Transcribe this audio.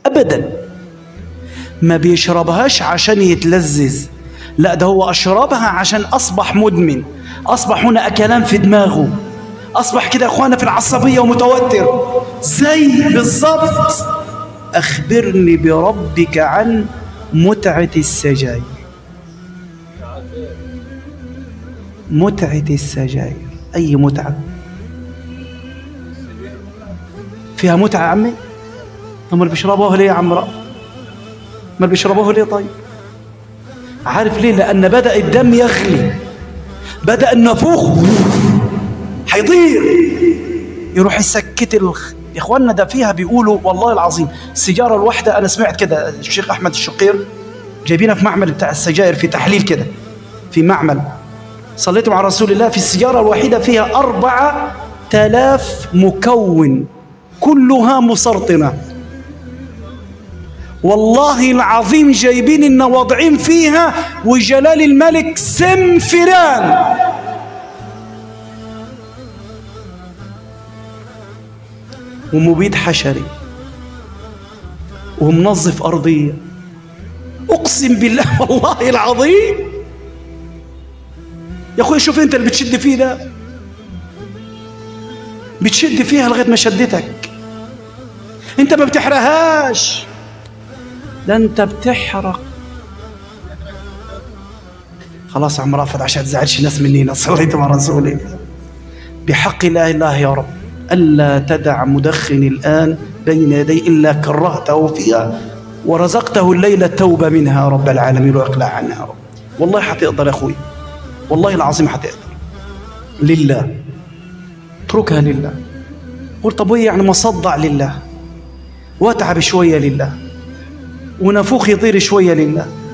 ابدا ما بيشربهاش عشان يتلذذ لا ده هو اشربها عشان اصبح مدمن اصبح هنا اكلان في دماغه اصبح كده يا اخوانا في العصبيه ومتوتر زي بالظبط اخبرني بربك عن متعه السجاير متعه السجاير اي متعه فيها متعه يا عمي طب ما بيشربوها ليه يا عم رأف ما بيشربوها ليه طيب عارف ليه لان بدا الدم يغلي بدا النافوخ هيطير يروح يسكت الخ... يا اخوانا ده فيها بيقولوا والله العظيم السيجاره الواحده انا سمعت كده الشيخ احمد الشقير جايبينها في معمل بتاع السجاير في تحليل كده في معمل صليت مع رسول الله في السيجاره الواحده فيها أربعة تلاف مكون كلها مسرطنه والله العظيم جايبين إن واضعين فيها وجلال الملك سم فيران ومبيد حشري ومنظف أرضية أقسم بالله والله العظيم يا أخوي شوف أنت اللي بتشد فيه ده بتشد فيها لغاية ما شدتك أنت ما بتحرقهاش ده أنت بتحرق خلاص يا عم رافض عشان تزعلش ناس منينا صليت مع رسول الله بحق لا اله يا رب الا تدع مدخن الان بين يدي الا كرهته فيها ورزقته الليل التوبه منها يا رب العالمين واقلع عنها يا رب والله حتقدر يا اخوي والله العظيم حتقدر لله اتركها لله قول طب وإيه يعني مصدع لله واتعب شويه لله ونفوخ يطير شويه لله